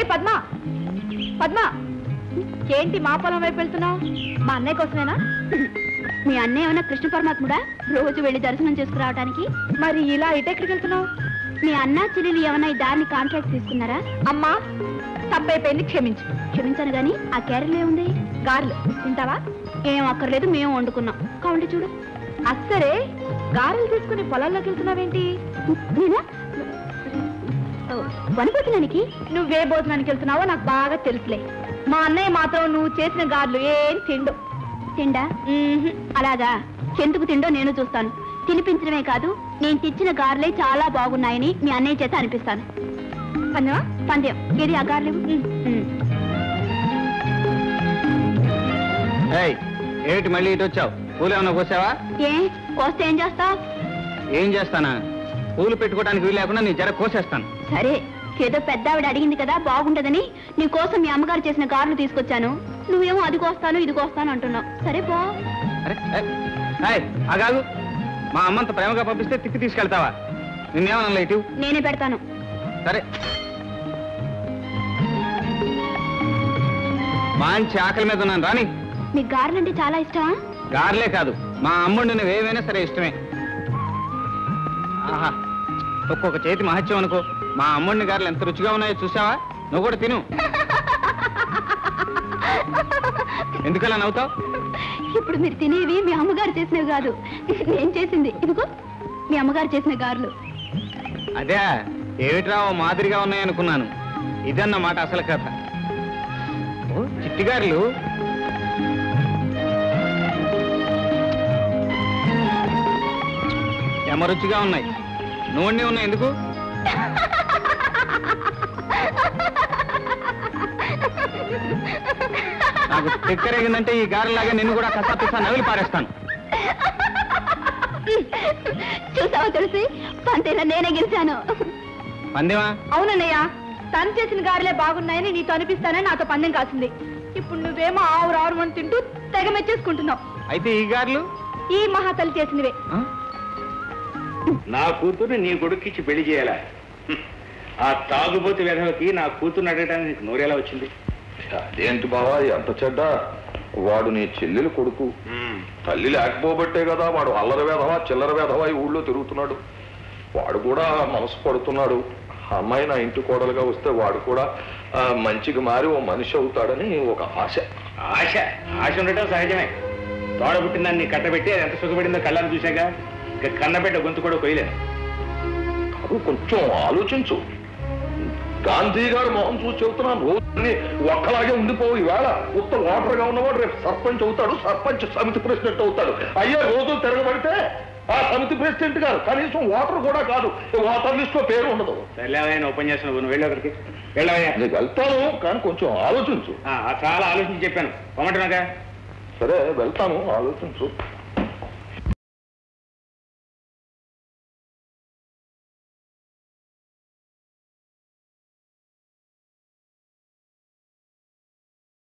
పద్మ పద్మ ఏంటి మా పొలం వైపు వెళ్తున్నావు మా అన్నయ్య కోసమేనా మీ అన్నయ్య ఏమైనా కృష్ణ పరమాత్ముడా రోజు వెళ్ళి దర్శనం చేసుకురావడానికి మరి ఇలా ఇటు ఎక్కడికి వెళ్తున్నావు మీ అన్న చెల్లెలు ఏమైనా ఈ దారిని కాంట్రాక్ట్ తీసుకున్నారా అమ్మా తప్పైపోయింది క్షమించు క్షమించాను గాని ఆ క్యారెల్ ఏముంది గారెలు తింటావా ఏం అక్కర్లేదు మేము వండుకున్నాం కావండి చూడు అస్సరే గారెలు తీసుకుని పొలాల్లోకి వెళ్తున్నావేంటి నేనా ఓ, వనభోజనానికి నువ్వే భోజనానికి వెళ్తున్నావో నాకు బాగా తెలుసులే మా అన్నయ్య మాత్రం నువ్వు చేసిన గారెలు ఏం తిండు తిండా మ్మ్హ్. అలాగా ఎందుకు తిండో నేను చూస్తాను తినిపించడమే కాదు నేను తెచ్చిన గారెలే చాలా బాగున్నాయని మీ అన్నయ్య చేత అనిపిస్తాను పందెమా పందెం ఏది ఆ గారెలు ఏయ్ ఏమిటి మళ్ళీ ఇటు వచ్చావు పూలు ఏమన్నా కోసావా ఏ కోస్తే ఏం చేస్తావు ఏం చేస్తానా పూలు పెట్టుకోవడానికి వీలు లేకుండా నీ జర కోసేస్తాను సరే ఏదో పెద్ద ఆవిడ అడిగింది కదా బాగుంటదని నీ కోసం మీ అమ్మగారు చేసిన గారెలు తీసుకొచ్చాను నువ్వేమో అది కోస్తాను ఇది కోస్తాను అంటున్నావు సరే పో అరే ఏయ్, ఏయ్, ఆగాగు మా అమ్మంత ప్రేమగా పంపిస్తే తిక్కి తీసుకెళ్తావా నిన్నేమన్నా ఇటు నేనే పెడతాను సరే మంచి ఆకలి మీద ఉన్నాను రాని నీకు గారెలు అంటే చాలా ఇష్టమా గార్లే కాదు మా అమ్ముండి నువ్వు ఏవైనా సరే ఇష్టమే ఆహా ఒక్కొక్క చేతి మహత్యం అనుకో మా అమ్ముడిని గారెలు ఎంత రుచిగా ఉన్నాయో చూసావా నువ్వు కూడా తిను ఎందుకలా నవ్వుతావు ఇప్పుడు మీరు తినేవి మీ అమ్మగారు చేసినవి కాదు నేను చేసింది ఇదిగో మీ అమ్మగారు చేసిన గారెలు అదే ఏమిట్రా ఓ మాదిరిగా ఉన్నాయనుకున్నాను ఇదన్నమాట అసలు కథ ఓ చిట్టిగారులు ఎమరుచిగా ఉన్నాయి నూనె ఉన్నాయి ఎందుకు నాకు తిక్కరేగిందంటే ఈ గారెలాగా నిన్ను కూడా కసాపిస్తా నవిలి పారేస్తాను చూసావా తెలిసి పంతేలా నేనే గెలిచాను పందేవా అవునన్నయ్య తను చేసిన గారెలే బాగున్నాయని నీతో అనిపిస్తానని నాతో పందెం కాసింది ఇప్పుడు నువ్వేమో ఆవురు ఆవురు అని తింటూ తెగ మెచ్చేసుకుంటున్నావు అయితే ఈ గారెలు ఈ మహాతల్లి చేసినవే ఆ? నా కూతుర్ని నీ కొడుక్కిచ్చి పెళ్లి చేయాలా హ్మ్. ఆ తాగుబోతు విధవకి నా కూతుర్ని అడగడానికి నీకు నోరేలా వచ్చింది అదేంటి బావా ఎంత చెడ్డ వాడు నీ చెల్లెలు కొడుకు హ్మ్. తల్లి లేకపోబట్టే కదా వాడు అల్లర వేధవా చిల్లర వేధవా ఈ ఊళ్ళో తిరుగుతున్నాడు వాడు కూడా మనసు పడుతున్నాడు ఆ అమ్మాయి నా ఇంటి కోడలుగా వస్తే వాడు కూడా ఆ, మంచిగా మారి ఓ మనిషి అవుతాడని ఒక ఆశ ఆశ ఆశ ఉండటం సహజమే తోడ పుట్టిందాన్ని కట్టబెట్టి అది ఎంత సుఖపడిందో కళ్ళని చూశాక ఇక కన్నబెట్ట గొంతు కూడా కొయ్యలేను కాదు కొంచెం ఆలోచించు గాంధీ గారు మొహం చూసి చెబుతున్నాను రోజు ఒక్కలాగే ఉండిపోవు ఈవేళ ఉత్త ఓటర్ గా ఉన్నవాడు రేపు సర్పంచ్ అవుతాడు సర్పంచ్ సమితి ప్రెసిడెంట్ అవుతాడు అయ్యే రోజు తిరగబడితే ఆ సమితి ప్రెసిడెంట్ గారు కనీసం ఓటర్ కూడా కాదు ఓటర్ లిస్ట్ లో పేరు ఉండదు సర్లేవయ్యా ఉపన్యాసం నువ్వు వెళ్ళి ఒకరికి వెళ్ళవయ్యా నీకు వెళ్తాను కానీ కొంచెం ఆలోచించు ఆ, ఆ, చాలా ఆలోచించి చెప్పాను పొమ్మటనాగా సరే వెళ్తాను ఆలోచించు